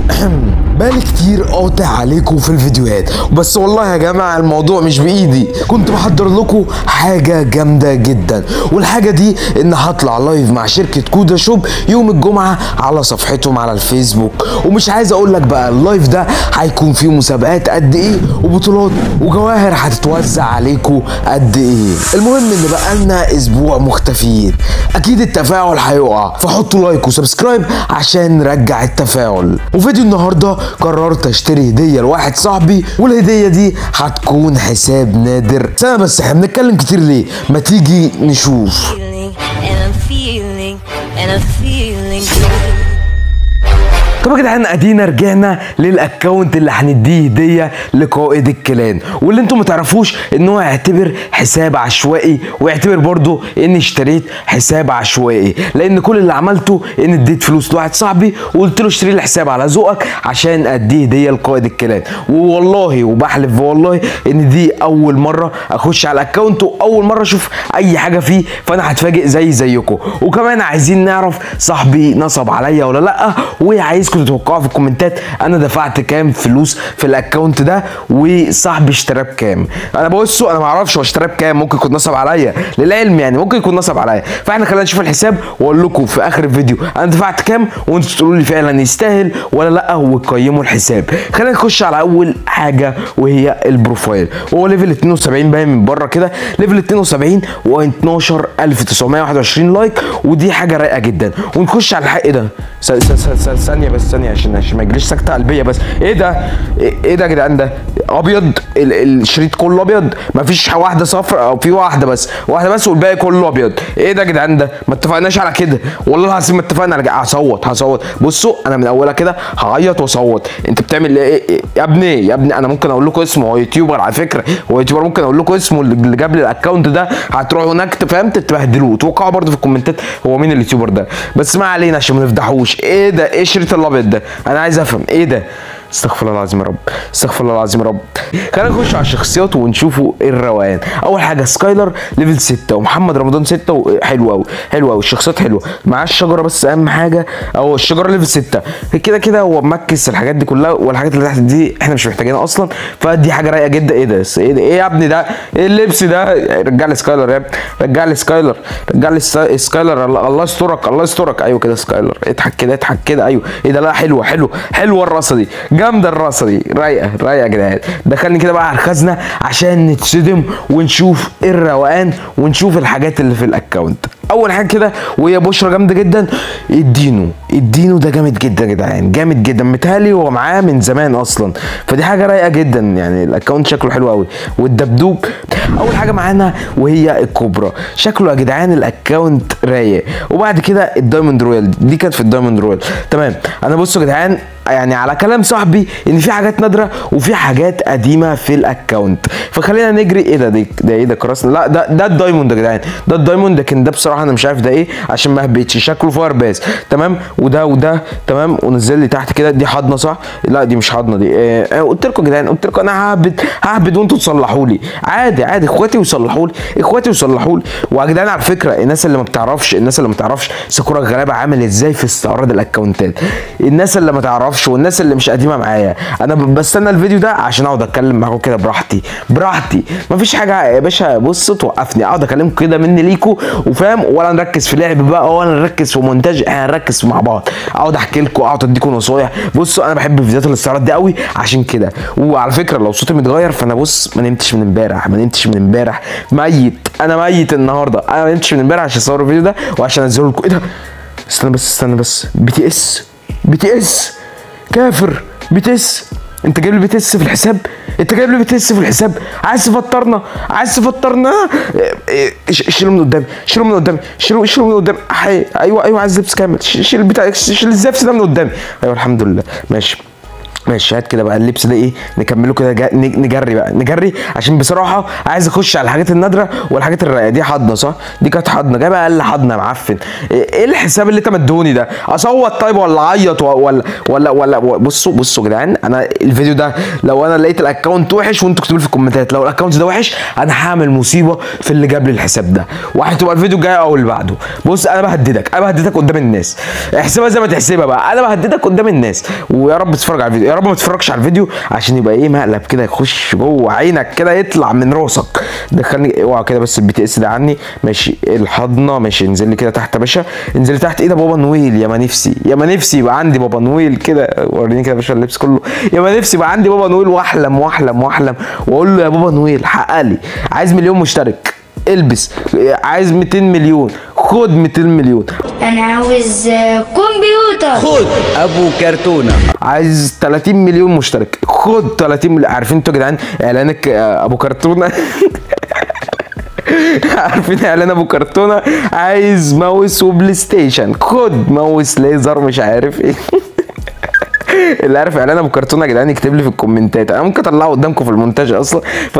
بالي كتير قاطع عليكم في الفيديوهات بس والله يا جماعة الموضوع مش بإيدي كنت بحضر لكم حاجة جامدة جدا والحاجة دي إن هطلع لايف مع شركة كودا شوب يوم الجمعة على صفحتهم على الفيسبوك ومش عايز أقول لك بقى اللايف ده هيكون فيه مسابقات قد إيه وبطولات وجواهر هتتوزع عليكم قد إيه المهم إن بقالنا أسبوع مختفيين أكيد التفاعل هيقع فحطوا لايك وسبسكرايب عشان نرجع التفاعل وفيديو النهارده قررت اشتري هديه لواحد صاحبي والهديه دي هتكون حساب نادر سنه بس احنا بنتكلم كتير ليه ما تيجي نشوف feeling, and I'm feeling, and I'm feeling good. طب يا جدعان ادينا رجعنا للاكونت اللي هنديه هديه لقائد الكلان واللي انتم ما تعرفوش ان هو يعتبر حساب عشوائي ويعتبر برضو اني اشتريت حساب عشوائي لان كل اللي عملته ان اديت فلوس لواحد صاحبي وقلت له اشتري لي حساب على ذوقك عشان اديه هديه لقائد الكلان والله وبحلف والله ان دي اول مره اخش على الاكونت واول مره اشوف اي حاجه فيه فانا هتفاجئ زي زيكم وكمان عايزين نعرف صاحبي نصب عليا ولا لا وعايزكم تتوقعوا في الكومنتات انا دفعت كام فلوس في الاكونت ده وصاحبي اشتراه بكام انا بصوا انا ما اعرفش هو اشتراه بكام ممكن يكون نصب عليا للعلم يعني ممكن يكون نصب عليا فاحنا خلينا نشوف الحساب واقول لكم في اخر الفيديو انا دفعت كام وانتوا تقولوا لي فعلا يستاهل ولا لا وتقيموا الحساب خلينا نخش على اول حاجه وهي البروفايل وهو ليفل 72 باين من بره كده ليفل 72 و12921 لايك ودي حاجه رايقه جدا ونخش على الحق ده س- س- س- س- ثانيه بس ثانيه عشان عشان ما يجيليش سكته قلبيه بس ايه ده ايه إيه ده يا جدعان ده ابيض ال- الشريط كله ابيض مفيش واحده صفراء او في واحده بس واحده بس والباقي كله ابيض ايه ده يا جدعان ده ما اتفقناش على كده والله العظيم ما اتفقنا على كده. هصوت هصوت بصوا انا من اولها كده هعيط واصوت انت بتعمل ايه إيه- يا ابني يا ابني انا ممكن اقول لكم اسمه هو يوتيوبر على فكره هو يوتيوبر ممكن اقول لكم اسمه اللي جاب لي الاكونت ده هتروحوا هناك فاهم تتبهدلوه توقعوا برضه في الكومنتات هو مين اليوتيوبر ده بس ما علينا عشان ما نفضحوش ايه ده ايه الشريط الابيض ده انا عايز افهم ايه ده استغفر الله العظيم يا رب استغفر الله العظيم يا رب خلينا نخش على الشخصيات ونشوفوا ايه الروقان اول حاجه سكايلر ليفل 6 ومحمد رمضان 6 حلو قوي حلو قوي الشخصيات حلوه معاه الشجره بس اهم حاجه او الشجره ليفل 6 كده كده هو مركز الحاجات دي كلها والحاجات اللي تحت دي احنا مش محتاجينها اصلا فدي حاجه رايقه جدا ايه ده ايه ده ايه يا ابني ده ايه اللبس ده رجع لي سكايلر يا ابني رجع لي سكايلر رجع لي سا- سكايلر الله الله يسترك الله يسترك ايوه كده سكايلر اضحك كده اضحك كده ايوه ايه ده لا حلوه حلوه حلوه الرصه دي جامده الرصه دي رايقه رايقه يا جدعان دخلني كده بقى على الخزنه عشان نتصدم ونشوف ايه الروقان ونشوف الحاجات اللي في الاكونت اول حاجه كده وهي بشرى جامده جدا ادينو ادينو ده جامد جدا يا جدعان جامد جدا متهيألي هو معاه من زمان اصلا فدي حاجه رايقه جدا يعني الاكونت شكله حلو قوي والدبدوب اول حاجه معانا وهي الكوبرا شكله يا جدعان الاكونت رايق وبعد كده الدايموند رويال دي كانت في الدايموند رويال تمام انا بصوا يا جدعان يعني على كلام صاحبي ان في حاجات نادره وفي حاجات قديمه في الاكونت فخلينا نجري ايه ده ده, ده ايه ده كراس لا ده ده الدايموند يا جدعان ده الدايموند لكن ده بصراحه انا مش عارف ده ايه عشان ما هبتش شكله فاير باس تمام وده وده تمام ونزل لي تحت كده دي حضنه صح لا دي مش حضنه دي آه آه، قلت لكم يا جدعان قلت لكم انا ههبد ههبد وانتوا تصلحوا لي عادي عادي اخواتي يصلحوا لي اخواتي يصلحوا لي ويا جدعان على فكره الناس اللي ما بتعرفش الناس اللي ما تعرفش سكورة غلابه عامل ازاي في استعراض الاكونتات الناس اللي ما تعرفش والناس اللي مش قديمه معايا انا ب- بستنى الفيديو ده عشان اقعد اتكلم معاكم كده براحتي براحتي مفيش حاجه يا باشا بص توقفني اقعد اكلمكم كده مني ليكوا وفاهم ولا نركز في لعب بقى ولا نركز في مونتاج احنا نركز مع بعض اقعد احكي لكم اقعد اديكم نصايح بصوا انا بحب فيديوهات الاستعراض دي قوي عشان كده وعلى فكره لو صوتي متغير فانا بص ما نمتش من امبارح ما نمتش من امبارح ميت انا ميت النهارده انا ما نمتش من امبارح عشان اصور الفيديو ده وعشان انزله لكم ايه ده استنى بس استنى بس بي تي اس بي تي اس كافر بي تي اس انت جايب لي بي تي اس في الحساب انت جايب لي بي تي اس في الحساب عايز تفطرنا عايز تفطرنا إيه، إيه، ش- شيله من قدامي شيله من قدامي شيله شيله من قدامي حي. ايوه ايوه عايز لبس كامل ش- شيل بتاع شيل الزفت ده من قدامي ايوه الحمد لله ماشي ماشي هات كده بقى اللبس ده ايه نكمله كده جا- ن- نجري بقى نجري عشان بصراحه عايز اخش على الحاجات النادره والحاجات الرايقه دي حضنه صح دي كانت حضنه جايبه اقل حضنه يا معفن ايه إيه الحساب اللي انت مدوني ده اصوت طيب ولا اعيط و- ولا ولا ولا بصوا بصوا يا جدعان انا الفيديو ده لو انا لقيت الاكونت وحش وانتوا اكتبوا لي في الكومنتات لو الاكونت ده وحش انا هعمل مصيبه في اللي جاب لي الحساب ده وهتبقى الفيديو الجاي او اللي بعده بص انا بهددك انا بهددك قدام الناس احسبها زي ما تحسبها بقى انا بهددك قدام الناس ويا رب تتفرج على الفيديو يا رب ما تتفرجش على الفيديو عشان يبقى ايه مقلب كده يخش جوه عينك كده يطلع من راسك دخلني اوعى كده بس البي تي اس ده عني ماشي الحضنه ماشي انزل لي كده تحت يا باشا انزل لي تحت ايه ده بابا نويل يا ما نفسي يا ما نفسي يبقى عندي بابا نويل كده وريني كده يا باشا اللبس كله يا ما نفسي يبقى عندي بابا نويل واحلم واحلم واحلم واقول له يا بابا نويل حقق لي عايز مليون مشترك البس عايز 200 مليون خد 200 مليون انا عاوز آه، كمبيوتر خد ابو كرتونه عايز 30 مليون مشترك خد 30 مليون عارفين انتوا يا جدعان اعلانك آه، ابو كرتونه عارفين اعلان ابو كرتونه عايز ماوس وبلاي ستيشن خد ماوس ليزر مش عارف ايه اللي عارف اعلان ابو كرتونه يا جدعان يكتب لي في الكومنتات انا ممكن اطلعه قدامكم في المونتاج اصلا ف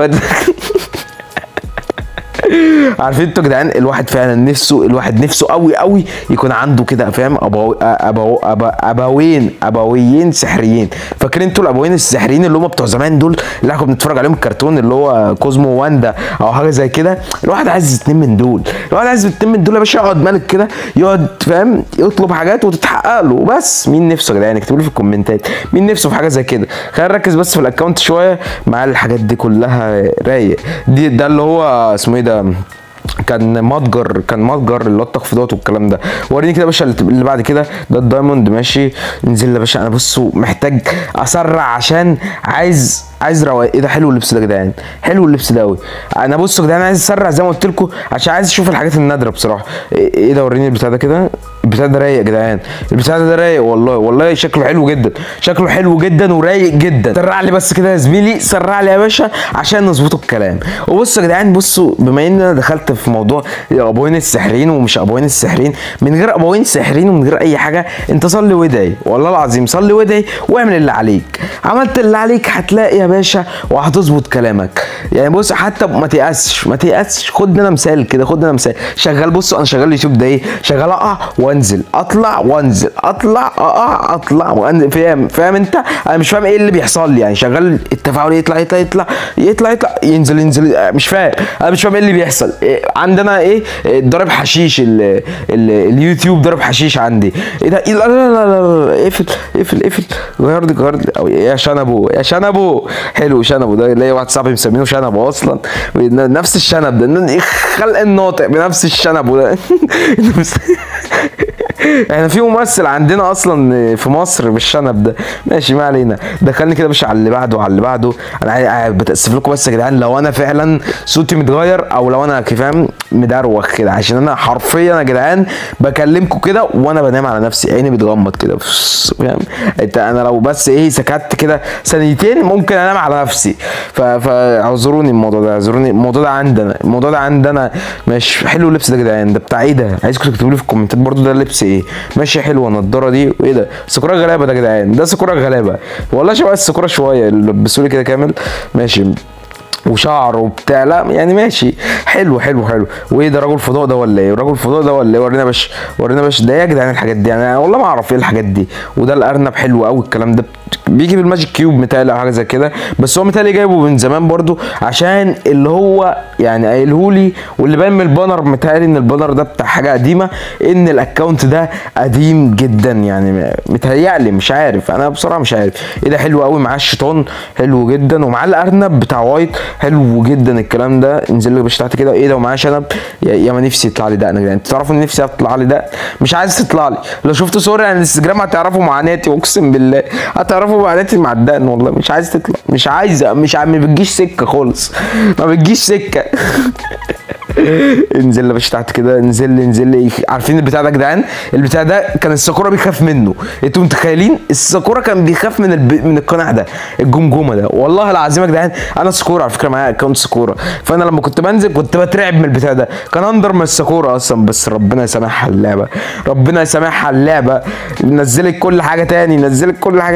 عارفين انتوا يا جدعان الواحد فعلا نفسه الواحد نفسه قوي قوي يكون عنده كده فاهم أبو أبو أبو ابوين ابويين سحريين فاكرين انتوا الابوين السحريين اللي هم بتوع زمان دول اللي احنا كنا بنتفرج عليهم الكرتون اللي هو كوزمو واندا او حاجه زي كده الواحد عايز اتنين من دول الواحد عايز اتنين من دول يا باشا يقعد ملك كده يقعد فاهم يطلب حاجات وتتحقق له بس مين نفسه يا جدعان اكتبوا لي في الكومنتات مين نفسه في حاجه زي كده خلينا نركز بس في الاكونت شويه مع الحاجات دي كلها رايق دي ده اللي هو اسمه ايه ده كان متجر كان متجر اللي هو التخفيضات والكلام ده وريني كده يا باشا اللي اللي بعد كده ده الدايموند ماشي انزل يا باشا انا بصوا محتاج اسرع عشان عايز عايز رواق ايه ده حلو اللبس ده يا جدعان حلو اللبس ده قوي انا بصوا يا جدعان عايز اسرع زي ما قلت لكم عشان عايز اشوف الحاجات النادره بصراحه ايه إيه ده وريني البتاع ده كده البتاع ده رايق يا جدعان البتاع ده رايق والله والله شكله حلو جدا شكله حلو جدا ورايق جدا سرع لي بس كده يا زميلي سرع لي يا باشا عشان نظبطوا الكلام وبصوا يا جدعان بصوا بما ان انا دخلت في موضوع ابوين السحرين ومش ابوين السحرين من غير ابوين سحرين ومن غير اي حاجه انت صلي وادعي والله العظيم صلي وادعي واعمل اللي عليك عملت اللي عليك هتلاقي يا باشا وهتظبط كلامك يعني بص حتى ما تيأسش ما تيأسش خد انا مثال كده خد انا مثال شغال بص انا شغال اليوتيوب ده ايه شغال اقع وانزل اطلع وانزل اطلع اقع اطلع وانزل فاهم فاهم انت انا مش فاهم ايه اللي بيحصل لي يعني شغال التفاعل يطلع يطلع يطلع يطلع يطلع ينزل ينزل آه، مش فاهم انا مش فاهم ايه اللي بيحصل إيه عندنا ايه إيه، ضارب حشيش ال ال اليوتيوب ضارب حشيش عندي ايه ده إيه لا لا لا لا لا اقفل اقفل اقفل غير لي غير لي أو يا شنبو يا شنبو حلو شنبو ده اللي واحد صاحبي مسمينه شنبو اصلا نفس الشنب ده إيه خلق الناطق بنفس الشنب ده احنا في ممثل عندنا اصلا في مصر بالشنب ده ماشي ما علينا دخلني كده يا باشا على اللي بعده وعلى اللي بعده انا عاي- عاي- بتاسف لكم بس يا جدعان لو انا فعلا صوتي متغير او لو انا كي- فاهم مدروخ كده عشان انا حرفيا يا جدعان بكلمكم كده وانا بنام على نفسي عيني بتغمض كده فس- فاهم انت انا لو بس ايه سكت كده ثانيتين ممكن انام على نفسي ف- فاعذروني الموضوع ده اعذروني الموضوع ده عندنا الموضوع ده عندنا ماشي حلو اللبس ده يا جدعان ده بتاع ايه ده عايزكم تكتبوا لي في الكومنتات برضو ده لبس ايه ماشي حلوه النضاره دي وايه ده سكوره غلابه ده يا جدعان ده سكوره غلابه والله شبه السكوره شويه اللي لبسوا لي كده كامل ماشي وشعر وبتاع لا يعني ماشي حلو حلو حلو وايه ده رجل فضاء ده ولا ايه رجل فضاء ده ولا ايه ورينا يا باشا ورينا يا باشا ده إيه يا جدعان الحاجات دي يعني انا والله ما اعرف ايه الحاجات دي وده الارنب حلو قوي الكلام ده بيجي بالماجيك كيوب متهيألي او حاجه زي كده بس هو متهيألي جايبه من زمان برضو عشان اللي هو يعني قايلهولي واللي باين من البانر متهيألي ان البانر ده بتاع حاجه قديمه ان الاكونت ده قديم جدا يعني متهيألي مش عارف انا بصراحه مش عارف ايه ده حلو قوي معاه الشيطان حلو جدا ومعاه الارنب بتاع وايت حلو جدا الكلام ده انزل لي باش تحت كده ايه ده ومعاه شنب يا يا ما نفسي يطلع لي دقن يا جدعان انتوا تعرفوا ان نفسي يطلع لي دقن مش عايز تطلع لي لو شفتوا صوري على الانستجرام هتعرفوا معاناتي اقسم بالله هتعرفوا معاناتي مع الدقن والله مش عايز تطلع مش عايزه مش عم ما بتجيش سكه خالص ما بتجيش سكه انزل يا باشا تحت كده انزل لي انزل لي عارفين البتاع ده يا جدعان البتاع ده كان الساكورا بيخاف منه انتوا متخيلين الساكورا كان بيخاف من الب... من القناع ده الجمجمه ده والله العظيم يا جدعان انا ساكورا على فكره معايا اكونت ساكورا فانا لما كنت بنزل كنت بترعب من البتاع ده كان اندر من الساكورا اصلا بس ربنا يسامحها اللعبه ربنا يسامحها اللعبه نزلت كل حاجه تاني نزلت كل حاجه تاني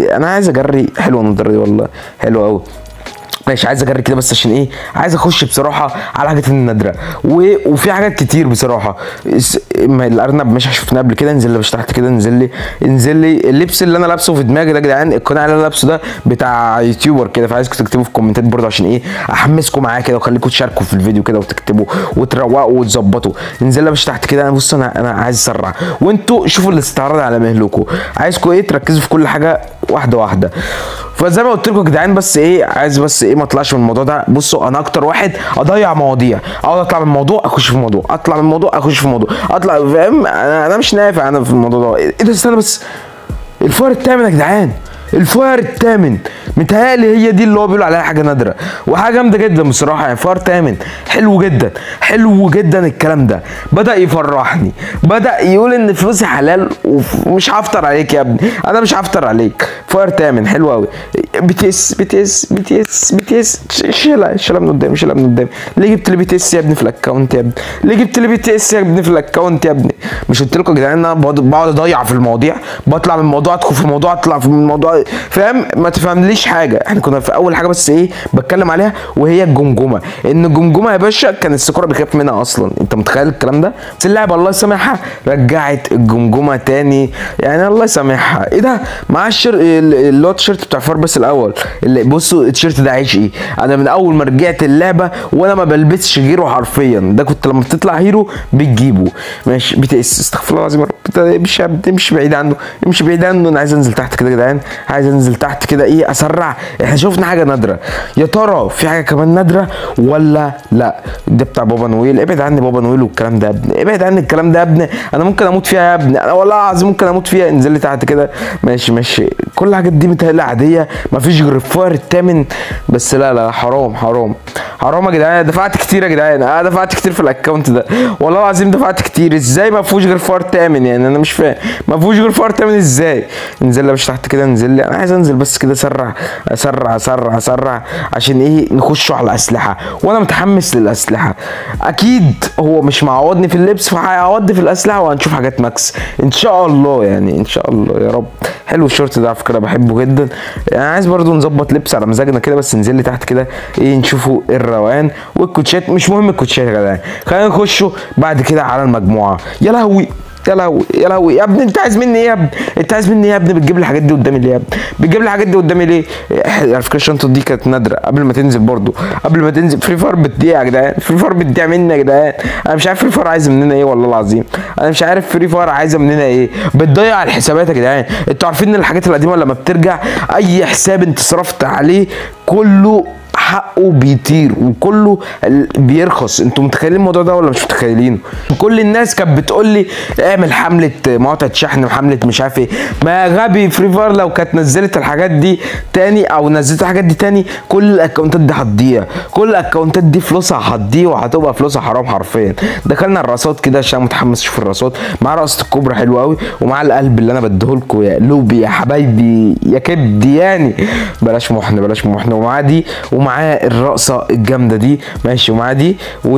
انا عايز اجري حلوه النضاره دي والله حلوه قوي ماشي عايز اجري كده بس عشان ايه عايز اخش بصراحه على حاجات النادره و... وفي حاجات كتير بصراحه اس- ما الارنب مش شفناه قبل كده انزل لي مش تحت كده انزل لي انزل لي اللبس اللي انا لابسه في دماغي ده يا جدعان القناع اللي انا لابسه ده بتاع يوتيوبر كده فعايزكم تكتبوا في الكومنتات برضه عشان ايه احمسكم معايا كده واخليكم تشاركوا في الفيديو كده وتكتبوا وتروقوا وتظبطوا انزل لي مش تحت كده انا بص انا انا عايز اسرع وانتوا شوفوا الاستعراض على مهلكم عايزكم ايه تركزوا في كل حاجه واحده واحده فزي ما قلت لكم يا جدعان بس ايه عايز بس ايه ما اطلعش من الموضوع ده بصوا انا اكتر واحد اضيع مواضيع اقعد اطلع من موضوع اخش في موضوع اطلع من موضوع اخش في موضوع اطلع فاهم انا انا مش نافع انا في الموضوع ده ايه ده استنى بس الفار الثامن يا جدعان الفار الثامن متهيألي هي دي اللي هو بيقول عليها حاجه نادره وحاجه جامده جدا بصراحه يعني فار ثامن حلو جدا حلو جدا الكلام ده بدا يفرحني بدا يقول ان فلوسي حلال ومش هفطر عليك يا ابني انا مش هفطر عليك فار ثامن حلو قوي بتس بتس بتس بتس شيلها شيلها من قدام شيلها من قدام ليه جبت لي بتس يا ابني في الاكونت يا ابني ليه جبت لي بتس يا ابني في الاكونت يا ابني مش قلت لكم يا جدعان ان انا بقعد بقعد اضيع في المواضيع بطلع من موضوع ادخل في موضوع اطلع في موضوع فاهم ما تفهمليش حاجه احنا كنا في اول حاجه بس ايه بتكلم عليها وهي الجمجمه ان الجمجمه يا باشا كان السكوره بيخاف منها اصلا انت متخيل الكلام ده بس اللاعب الله يسامحها رجعت الجمجمه تاني يعني الله يسامحها ايه ده معاه الشر اللي هو التيشيرت بتاع فار بس الاول اللي بصوا التيشيرت ده عايش ايه انا من اول ما رجعت اللعبه وانا ما بلبسش غيره حرفيا ده كنت لما بتطلع هيرو بتجيبه ماشي بتقس استغفر الله العظيم يا رب امشي يا ابني، امشي بعيد عنه امشي بعيد عنه انا عايز انزل تحت كده يا جدعان عايز انزل تحت كده ايه اسرع احنا شفنا حاجه نادره يا ترى في حاجه كمان نادره ولا لا ده بتاع بابا نويل ابعد عني بابا نويل والكلام ده يا ابني ابعد عني الكلام ده يا ابني انا ممكن اموت فيها يا ابني انا والله العظيم ممكن اموت فيها انزل لي تحت كده ماشي ماشي كل الحاجات دي متهيألي عاديه مفيش غير الفار الثامن بس لا لا حرام حرام حرام يا جدعان دفعت كتير يا جدعان انا دفعت كتير في الاكونت ده والله العظيم دفعت كتير ازاي ما فيهوش غير فار تامن يعني انا مش فاهم ما فيهوش غير فار تامن ازاي انزل لي مش تحت كده انزل لي انا عايز انزل بس كده اسرع اسرع اسرع اسرع عشان ايه نخشوا على الاسلحه وانا متحمس للاسلحه اكيد هو مش معوضني في اللبس فهيعوضني في الاسلحه وهنشوف حاجات ماكس ان شاء الله يعني ان شاء الله يا رب حلو الشورت ده على فكره بحبه جدا يعني عايز برضو نظبط لبس على مزاجنا كده بس ننزل لي تحت كده ايه نشوفوا الروقان والكوتشات مش مهم الكوتشات يا جدعان خلينا نخشوا بعد كده على المجموعه يا لهوي يا لهوي يا لهوي يا ابني انت عايز مني ايه يا ابني انت عايز مني ايه يا ابني بتجيب لي الحاجات دي قدامي ليه يا ابني بتجيب لي الحاجات دي قدامي ليه على فكره الشنطه دي كانت نادره قبل ما تنزل برضو قبل ما تنزل فري فار بتضيع يا جدعان فري فار بتضيع مني يا جدعان انا مش عارف فري فار عايزه مننا ايه والله العظيم انا مش عارف فري فار عايزه مننا ايه بتضيع الحسابات يا جدعان انتوا عارفين ان الحاجات القديمه لما بترجع اي حساب انت صرفت عليه كله حقه بيطير وكله ال- بيرخص انتوا متخيلين الموضوع ده ولا مش متخيلين كل الناس كانت بتقول لي اعمل حمله مقاطعه شحن وحمله مش عارف ايه ما غبي فري فاير لو كانت نزلت الحاجات دي تاني او نزلت الحاجات دي تاني كل الاكونتات دي هتضيع كل الاكونتات دي فلوسها هتضيع وهتبقى فلوسها حرام حرفيا دخلنا الرصاد كده عشان متحمس اشوف الرصاد مع رقصه الكوبرا حلوه قوي ومع القلب اللي انا بديهولكوا يا قلوبي يا حبايبي يا كبدي يعني بلاش محن بلاش محن ومعاه دي ومعاه الرقصه الجامده دي ماشي ومعاه دي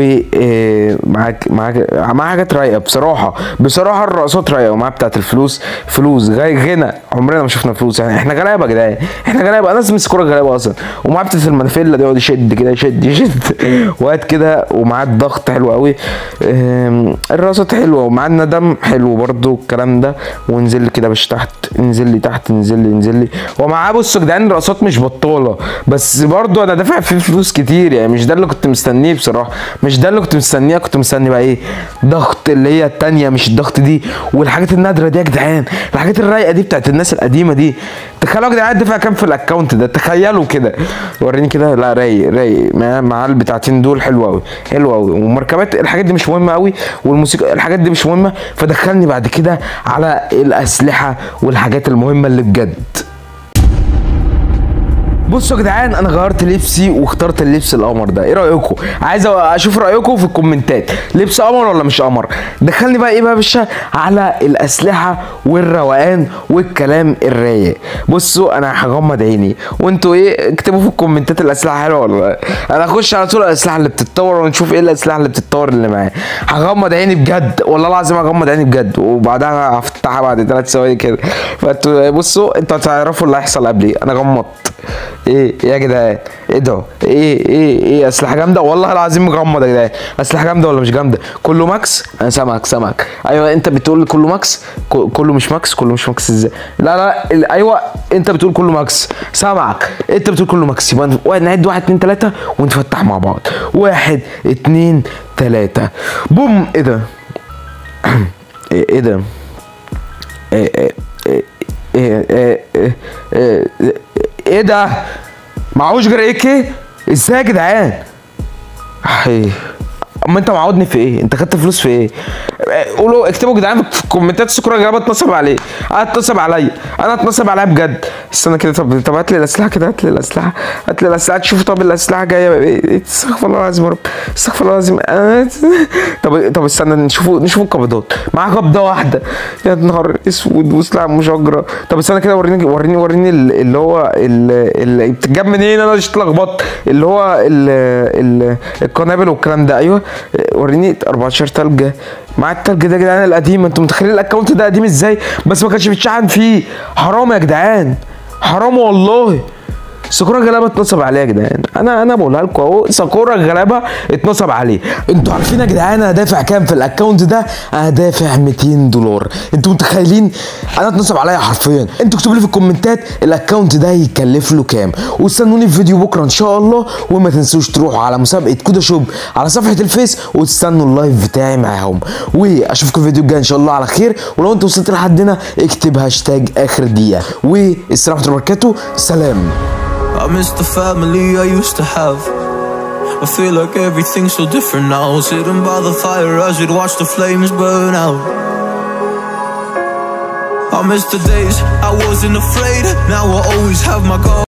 ومعاك معاك معاه حاجات رايقه بصراحه بصراحه الرقصات رايقه ومعاه بتاعت الفلوس فلوس غي غنى عمرنا ما شفنا فلوس يعني احنا غلابه يا جدعان احنا غلابه انا اسمي سكوره غلابه اصلا ومعاه بتاعت المنافيلا دي يقعد يشد كده يشد يشد وقت كده ومعاه الضغط حلو قوي ام، الرقصات حلوه ومعاه الندم حلو برضو الكلام ده ونزل لي كده باش تحت انزل لي تحت انزل لي انزل لي ومعاه بصوا يا جدعان الرقصات مش بطاله بس برضو انا دافع فيه فلوس كتير يعني مش ده اللي كنت مستنيه بصراحه مش ده اللي كنت مستنيه كنت مستني بقى ايه ضغط اللي هي التانية مش الضغط دي والحاجات النادره دي يا جدعان الحاجات الرايقه دي بتاعت الناس القديمه دي تخيلوا يا جدعان دفع كام في الاكونت ده تخيلوا كده وريني كده لا رايق رايق مع مع البتاعتين دول حلو قوي حلو قوي ومركبات الحاجات دي مش مهمه قوي والموسيقى الحاجات دي مش مهمه فدخلني بعد كده على الاسلحه والحاجات المهمه اللي بجد بصوا يا جدعان انا غيرت لبسي واخترت اللبس القمر ده ايه رايكم عايز اشوف رايكم في الكومنتات لبس قمر ولا مش قمر دخلني بقى ايه بقى يا باشا على الاسلحه والروقان والكلام الرايق بصوا انا هغمض عيني وانتوا ايه اكتبوا في الكومنتات الاسلحه حلوه ولا لا انا هخش على طول الاسلحه اللي بتتطور ونشوف ايه الاسلحه اللي بتتطور اللي معايا هغمض عيني بجد والله العظيم هغمض عيني بجد وبعدها هفتحها بعد ثلاث ثواني كده فانتوا بصوا انتوا هتعرفوا اللي هيحصل قبلي انا غمضت ايه ايه يا جدعان ايه ده ايه ايه ايه اسلحه جامده والله العظيم مغمض يا جدعان اسلحه جامده ولا مش جامده كله ماكس انا سامعك سامعك ايوه انت بتقول كله ماكس ك- كله مش ماكس كله مش ماكس ازاي لا لا ال- ايوه انت بتقول كله ماكس سامعك انت بتقول كله ماكس يبقى واحد نعد واحد اتنين تلاته ونفتح مع بعض واحد اتنين تلاته بوم ايه ده ايه إيه ده ايه ايه ايه ايه ايه ايه ايه ايه ده معهوش غير ايه كي ازاي يا جدعان ايه اما انت معودني في ايه انت خدت فلوس في ايه إيه، قولوا اكتبوا يا جدعان في الكومنتات سكر يا جدعان اتنصب عليه انا اتنصب عليا انا اتنصب عليا بجد استنى كده طب طب هات لي الاسلحه كده هات لي الاسلحه هات لي الاسلحه تشوفوا طب الاسلحه جايه إيه، إيه، استغفر الله العظيم يا رب استغفر الله العظيم أنا- طب طب استنى نشوفوا نشوفوا القبضات معاه قبضه واحده يا نهار اسود وسلاح مشجره طب استنى كده وريني وريني وريني ال- اللي هو ال- اللي بتتجاب منين انا مش اتلخبطت اللي هو ال ال القنابل والكلام ده ايوه وريني 14 تلج مع التلج ده يا جدعان القديم انتوا متخيلين الاكونت ده قديم ازاي بس ما كانش بيتشحن فيه حرام يا جدعان حرام والله ساكورا غلابه اتنصب عليه يا جدعان انا انا بقولها لكم اهو ساكورا غلابه اتنصب عليه انتوا عارفين يا جدعان انا دافع كام في الاكونت ده انا دافع 200 دولار انتوا متخيلين انا اتنصب عليا حرفيا انتوا اكتبوا لي في الكومنتات الاكونت ده يكلف له كام واستنوني في فيديو بكره ان شاء الله وما تنسوش تروحوا على مسابقه كودا شوب على صفحه الفيس وتستنوا اللايف بتاعي معاهم واشوفكم في الفيديو الجاي ان شاء الله على خير ولو انت وصلت لحد هنا اكتب هاشتاج اخر دقيقه والسلام عليكم ورحمه الله وبركاته سلام I miss the family I used to have. I feel like everything's so different now. Sitting by the fire as we'd watch the flames burn out. I miss the days I wasn't afraid. Now I always have my guard.